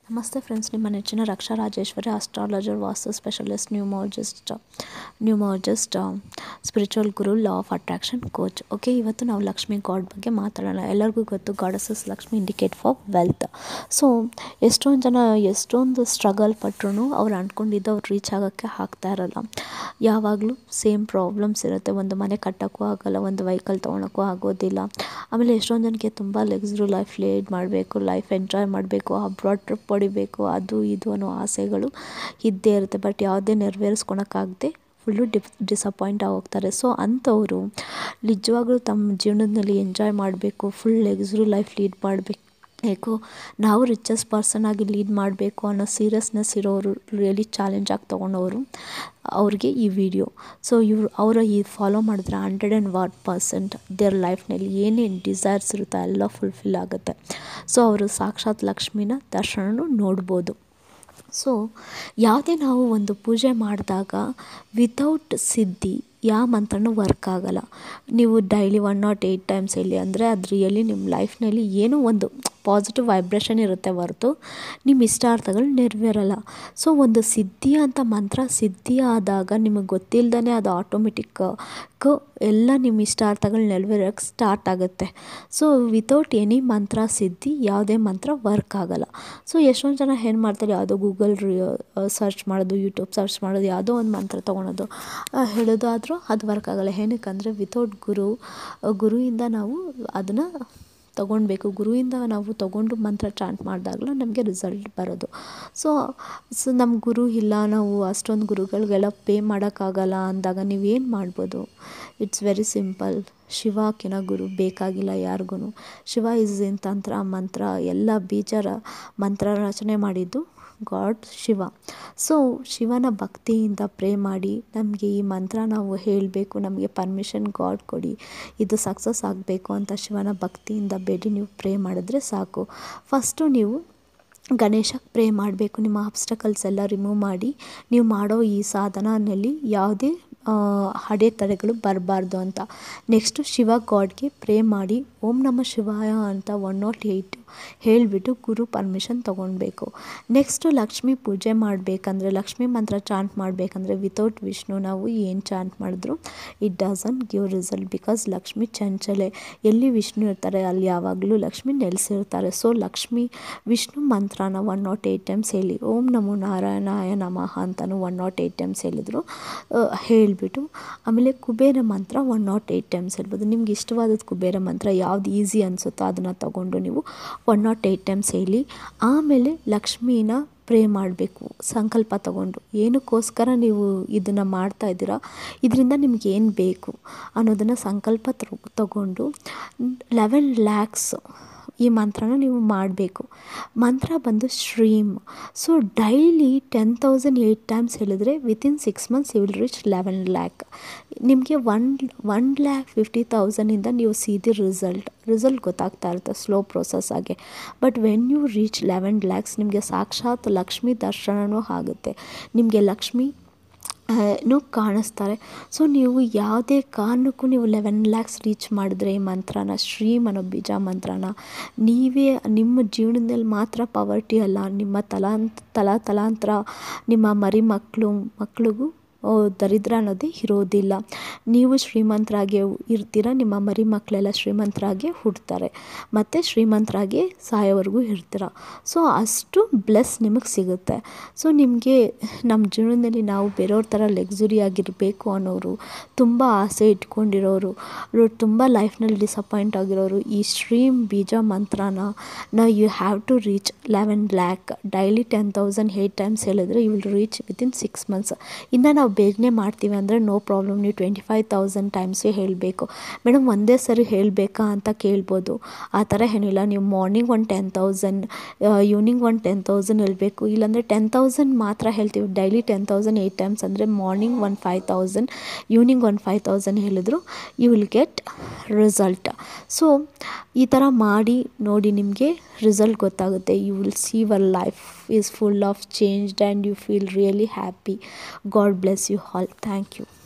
ನಮಸ್ತೆ ಫ್ರೆಂಡ್ಸ್ ನಿಮ್ಮ ನೆಚ್ಚಿನ Raksha Rajeshwari astrologer vastu specialist numerologist numerologist spiritual guru law of attraction coach okay ಇವತ್ತು ನಾವು ಲಕ್ಷ್ಮಿ ಗಾಡ್ ಬಗ್ಗೆ ಮಾತಾಡೋಣ ಎಲ್ಲರಿಗೂ ಗೊತ್ತು goddess Lakshmi indicate for wealth so ಎಷ್ಟೊಂದು ಜನ ಎಷ್ಟೊಂದು ಸ್ಟ್ರಗಲ್ ಪಟ್ರು ಅವ್ರು ಅಂದ್ಕೊಂಡಿದ್ದು ಅವ್ರು ರೀಚ್ ಆಗೋಕ್ಕೆ ಆಗ್ತಾ ಇರಲ್ಲ ಯಾವಾಗಲೂ ಸೇಮ್ ಪ್ರಾಬ್ಲಮ್ಸ್ ಇರುತ್ತೆ ಒಂದು ಮನೆ ಕಟ್ಟೋಕ್ಕೂ ಆಗೋಲ್ಲ ಒಂದು ವೆಹಿಕಲ್ ತೊಗೊಳಕ್ಕೂ ಆಗೋದಿಲ್ಲ ಆಮೇಲೆ ಎಷ್ಟೊಂದು ಜನಕ್ಕೆ ತುಂಬ ಲಕ್ಸುರಿ ಲೈಫ್ ಲೀಡ್ ಮಾಡಬೇಕು ಲೈಫ್ ಎಂಜಾಯ್ ಮಾಡಬೇಕು ಅಬ್ರಾಡ್ ಟ್ರಿಪ್ ಹೊಡಿಬೇಕು ಅದು ಇದು ಅನ್ನೋ ಆಸೆಗಳು ಇದ್ದೇ ಇರುತ್ತೆ ಬಟ್ ಯಾವುದೇ ನೆರವೇರಿಸ್ಕೊಳಕ್ಕಾಗದೆ ಫುಲ್ಲು ಡಿಫ್ ಡಿಸಪಾಯಿಂಟ್ ಆಗೋಗ್ತಾರೆ ಸೊ ಅಂಥವರು ನಿಜವಾಗ್ಲೂ ತಮ್ಮ ಜೀವನದಲ್ಲಿ ಎಂಜಾಯ್ ಮಾಡಬೇಕು ಫುಲ್ ಲಕ್ಸುರಿ ಲೈಫ್ ಲೀಡ್ ಮಾಡಬೇಕು ಬೇಕು ನಾವು ರಿಚೆಸ್ಟ್ ಪರ್ಸನ್ ಆಗಿ ಲೀಡ್ ಮಾಡಬೇಕು ಅನ್ನೋ ಸೀರಿಯಸ್ನೆಸ್ ಇರೋರು ರಿಯಲಿ ಚಾಲೆಂಜ್ ಆಗಿ ತೊಗೊಂಡವರು ಅವ್ರಿಗೆ ಈ ವಿಡಿಯೋ ಸೊ ಇವ್ರು ಅವರ ಈ ಫಾಲೋ ಮಾಡಿದ್ರೆ hundred and what percent their ಲೈಫ್ನಲ್ಲಿ ಏನೇನು ಡಿಸೈರ್ಸ್ ಇರುತ್ತೋ ಎಲ್ಲ ಫುಲ್ಫಿಲ್ ಆಗುತ್ತೆ ಸೊ ಅವರು ಸಾಕ್ಷಾತ್ ಲಕ್ಷ್ಮಿನ ದರ್ಶನನೂ ನೋಡ್ಬೋದು ಸೊ ಯಾವುದೇ ನಾವು ಒಂದು ಪೂಜೆ ಮಾಡಿದಾಗ ವಿತೌಟ್ ಸಿದ್ಧಿ ಯಾವ ಮಂತ್ರನೂ ವರ್ಕ್ ಆಗೋಲ್ಲ ನೀವು daily one naught eight times ಹೇಳಿ ಅಂದರೆ ಅದು ರಿಯಲಿ ನಿಮ್ಮ ಲೈಫ್ನಲ್ಲಿ ಏನೋ ಒಂದು ಪಾಸಿಟಿವ್ ವೈಬ್ರೇಷನ್ ಇರುತ್ತೆ ಹೊರತು ನಿಮ್ಮ ಇಷ್ಟಾರ್ಥಗಳು ನೆರವೇರಲ್ಲ ಸೊ ಒಂದು ಸಿದ್ಧಿ ಅಂತ ಮಂತ್ರ ಸಿದ್ಧಿ ಆದಾಗ ನಿಮಗೆ ಗೊತ್ತಿಲ್ಲದೇ ಅದು ಆಟೋಮೆಟಿಕ್ ಎಲ್ಲ ನಿಮ್ಮ ಇಷ್ಟಾರ್ಥಗಳು ನೆರವೇರೋಕ್ಕೆ ಸ್ಟಾರ್ಟ್ ಆಗುತ್ತೆ so without any mantra siddhi ಯಾವುದೇ ಮಂತ್ರ ವರ್ಕ್ ಆಗೋಲ್ಲ ಸೊ ಎಷ್ಟೊಂದು ಜನ ಏನು ಮಾಡ್ತಾರೆ ಯಾವುದೋ ಗೂಗಲ್ ಸರ್ಚ್ ಮಾಡೋದು ಯೂಟ್ಯೂಬ್ ಸರ್ಚ್ ಮಾಡೋದು ಯಾವುದೋ ಒಂದು ಮಂತ್ರ ತೊಗೊಳೋದು ಹೇಳೋದಾದರೂ ಅದು ವರ್ಕ್ ಆಗೋಲ್ಲ ಏನಕ್ಕೆ ಅಂದರೆ ವಿತೌಟ್ ಗುರು ಗುರುವಿಂದ ನಾವು ಅದನ್ನು ತೊಗೊಳ್ಬೇಕು ಗುರುವಿಂದ ನಾವು ತೊಗೊಂಡು ಮಂತ್ರ ಚಾಂಟ್ ಮಾಡಿದಾಗಲೂ ನಮಗೆ ರಿಸಲ್ಟ್ ಬರೋದು ಸೊ ಸೊ ನಮ್ಮ ಗುರು ಇಲ್ಲ ನಾವು ಅಷ್ಟೊಂದು ಗುರುಗಳಿಗೆಲ್ಲ ಪೇ ಮಾಡೋಕ್ಕಾಗಲ್ಲ ಅಂದಾಗ ನೀವೇನು ಮಾಡ್ಬೋದು ಇಟ್ಸ್ ವೆರಿ ಸಿಂಪಲ್ ಶಿವಕಿನ ಗುರು ಬೇಕಾಗಿಲ್ಲ ಯಾರಿಗೂ ಶಿವ ಇಸ್ ಇನ್ ತಂತ್ರ ಮಂತ್ರ ಎಲ್ಲ ಬೀಜರ ಮಂತ್ರ ರಚನೆ ಮಾಡಿದ್ದು ಗಾಡ್ ಶಿವ ಸೊ ಶಿವನ ಭಕ್ತಿಯಿಂದ ಪ್ರೇ ಮಾಡಿ ನಮಗೆ ಈ ಮಂತ್ರ ನಾವು ಹೇಳಬೇಕು ನಮಗೆ ಪರ್ಮಿಷನ್ ಗಾಡ್ ಕೊಡಿ ಇದು ಸಕ್ಸಸ್ ಆಗಬೇಕು ಅಂತ ಶಿವನ ಭಕ್ತಿಯಿಂದ ಬೇಡಿ ನೀವು ಪ್ರೇ ಮಾಡಿದ್ರೆ ಸಾಕು ಫಸ್ಟು ನೀವು ಗಣೇಶಕ್ಕೆ ಪ್ರೇ ಮಾಡಬೇಕು ನಿಮ್ಮ ಆಬ್ಸ್ಟಕಲ್ಸ್ ಎಲ್ಲ ರಿಮೂವ್ ಮಾಡಿ ನೀವು ಮಾಡೋ ಈ ಸಾಧನಲ್ಲಿ ಯಾವುದೇ ಅಡೆತಡೆಗಳು ಬರಬಾರ್ದು ಅಂತ ನೆಕ್ಸ್ಟು ಶಿವ ಗಾಡ್ಗೆ ಪ್ರೇ ಮಾಡಿ ಓಂ ನಮ ಶಿವಾಯ ಅಂತ ಒನ್ ನಾಟ್ ಏಯ್ಟ್ ಹೇಳಿಬಿಟ್ಟು ಗುರು ಪರ್ಮಿಷನ್ ತೊಗೊಳ್ಬೇಕು ನೆಕ್ಸ್ಟು ಲಕ್ಷ್ಮಿ ಪೂಜೆ ಮಾಡಬೇಕಂದ್ರೆ ಲಕ್ಷ್ಮಿ ಮಂತ್ರ ಚಾಂಟ್ ಮಾಡಬೇಕಂದ್ರೆ ವಿತೌಟ್ ವಿಷ್ಣು ನಾವು ಏನು ಚಾಂಟ್ ಮಾಡಿದ್ರು it doesn't give result because Lakshmi ಚಂಚಲೆ ಎಲ್ಲಿ ವಿಷ್ಣು ಇರ್ತಾರೆ ಅಲ್ಲಿ ಯಾವಾಗಲೂ ಲಕ್ಷ್ಮಿ ನೆಲೆಸಿರ್ತಾರೆ ಸೊ ಲಕ್ಷ್ಮಿ ವಿಷ್ಣು ಮಂತ್ರನ ಒನ್ ನಾಟ್ ಏಯ್ಟ್ ಟೈಮ್ಸ್ ಹೇಳಿ ಓಂ ನಮೋ ನಾರಾಯಣಾಯ ನಮಃ ಅಂತಲೂ ಒನ್ ನಾಟ್ ಏಯ್ಟ್ ಟೈಮ್ಸ್ ಹೇಳಿದ್ರು ಹೇಳಿಬಿಟ್ಟು ಆಮೇಲೆ ಕುಬೇರ ಮಂತ್ರ ಒನ್ ನಾಟ್ ಏಯ್ಟ್ ಟೈಮ್ಸ್ ಹೇಳ್ಬೋದು ನಿಮ್ಗೆ ಇಷ್ಟವಾದದ್ದು ಕುಬೇರ ಮಂತ್ರ ಯಾವ್ದು ಈಸಿ ಅನಿಸುತ್ತೋ ಅದನ್ನು ತಗೊಂಡು ನೀವು ಒನ್ ನಾಟ್ ಏಯ್ಟ್ ಟೈಮ್ಸ್ ಹೇಳಿ ಆಮೇಲೆ ಲಕ್ಷ್ಮೀನ ಪ್ರೇ ಮಾಡಬೇಕು ಸಂಕಲ್ಪ ತಗೊಂಡು ಏನಕ್ಕೋಸ್ಕರ ನೀವು ಇದನ್ನು ಮಾಡ್ತಾ ಇದ್ದೀರಾ ಇದರಿಂದ ನಿಮ್ಗೆ ಏನು ಬೇಕು ಅನ್ನೋದನ್ನು ಸಂಕಲ್ಪ ತಗೊಂಡು ಲೆವೆನ್ ಲ್ಯಾಕ್ಸ್ ಈ ಮಂತ್ರನ ನೀವು ಮಾಡಬೇಕು ಮಂತ್ರ ಬಂದು Shreem so daily ten thousand eight times ಹೇಳಿದ್ರೆ within six months you will reach eleven lakh ನಿಮಗೆ ಒನ್ ಒನ್ ಲ್ಯಾಕ್ ಫಿಫ್ಟಿ ತೌಸಂಡಿಂದ ನೀವು ಸೀದಿ ರಿಸಲ್ಟ್ ರಿಸಲ್ಟ್ ಗೊತ್ತಾಗ್ತಾ ಇರುತ್ತೆ ಸ್ಲೋ ಪ್ರೊಸೆಸ್ ಆಗಿ but when you reach eleven lakhs ನಿಮಗೆ ಸಾಕ್ಷಾತ್ ಲಕ್ಷ್ಮಿ ದರ್ಶನವೂ ಆಗುತ್ತೆ ನಿಮಗೆ ಲಕ್ಷ್ಮಿ ನೂ ಕಾಣಿಸ್ತಾರೆ ಸೊ ನೀವು ಯಾವುದೇ ಕಾರಣಕ್ಕೂ ನೀವು ಲೆವೆನ್ ಲ್ಯಾಕ್ಸ್ ರೀಚ್ ಮಾಡಿದ್ರೆ ಈ ಮಂತ್ರನ ಶ್ರೀಮ್ ಅನ್ನೋ ಬೀಜ ಮಂತ್ರನ ನೀವೇ ನಿಮ್ಮ ಜೀವನದಲ್ಲಿ ಮಾತ್ರ ಪವರ್ಟಿ ಅಲ್ಲ ನಿಮ್ಮ ತಲಾಂತ ತಲಾ ತಲಾಂತರ ನಿಮ್ಮ ಮರಿ ಮಕ್ಕಳು ಮಕ್ಳಿಗೂ ದರಿದ್ರ ಅನ್ನೋದೇ ಇರೋದಿಲ್ಲ ನೀವು ಶ್ರೀಮಂತರಾಗಿ ಇರ್ತೀರ ನಿಮ್ಮ ಮರಿ ಮಕ್ಕಳೆಲ್ಲ ಶ್ರೀಮಂತರಾಗಿ ಹುಡ್ತಾರೆ ಮತ್ತು ಶ್ರೀಮಂತರಾಗಿ ಸಾಯೋವರೆಗೂ ಇರ್ತೀರ ಸೊ ಅಷ್ಟು ಬ್ಲೆಸ್ ನಿಮಗೆ ಸಿಗುತ್ತೆ ಸೊ ನಿಮಗೆ ನಮ್ಮ ಜೀವನದಲ್ಲಿ ನಾವು ಬೇರೆಯವ್ರ ಥರ ಲಕ್ಸುರಿ ಆಗಿರಬೇಕು ಅನ್ನೋರು ತುಂಬ ಆಸೆ ಇಟ್ಕೊಂಡಿರೋರು ತುಂಬ ಲೈಫ್ನಲ್ಲಿ ಡಿಸಪಾಯಿಂಟ್ ಆಗಿರೋರು ಈ ಶ್ರೀಮ್ ಬೀಜ ಮಂತ್ರನ ನಾ you have to reach eleven lakh daily ten thousand eight times ಹೇಳಿದ್ರೆ you will reach within six months ಇನ್ನು ನಾವು ಬೇಗನೆ ಮಾಡ್ತೀವಿ ಅಂದರೆ ನೋ ಪ್ರಾಬ್ಲಮ್ ನೀವು ಟ್ವೆಂಟಿ ಫೈವ್ ತೌಸಂಡ್ ಟೈಮ್ಸೇ ಹೇಳಬೇಕು ಮೇಡಮ್ ಒಂದೇ ಸರಿ ಹೇಳಬೇಕಾ ಅಂತ ಕೇಳ್ಬೋದು ಆ ಥರ ಏನಿಲ್ಲ ನೀವು ಮಾರ್ನಿಂಗ್ ಒಂದು ಟೆನ್ ತೌಸಂಡ್ ಈವ್ನಿಂಗ್ ಒಂದು ಟೆನ್ ತೌಸಂಡ್ ಹೇಳಬೇಕು ಇಲ್ಲಾಂದರೆ ಟೆನ್ ತೌಸಂಡ್ ಮಾತ್ರ ಹೇಳ್ತೀವಿ daily ten thousand eight times ಅಂದರೆ ಮಾರ್ನಿಂಗ್ ಒಂದು ಫೈವ್ ತೌಸಂಡ್ ಈವ್ನಿಂಗ್ ಒಂದು ಫೈವ್ ತೌಸಂಡ್ ಹೇಳಿದ್ರು you will get result so ಈ ಥರ ಮಾಡಿ ನೋಡಿ ನಿಮಗೆ ರಿಸಲ್ಟ್ ಗೊತ್ತಾಗುತ್ತೆ you will see your life is full of changed and you feel really happy god bless you all thank you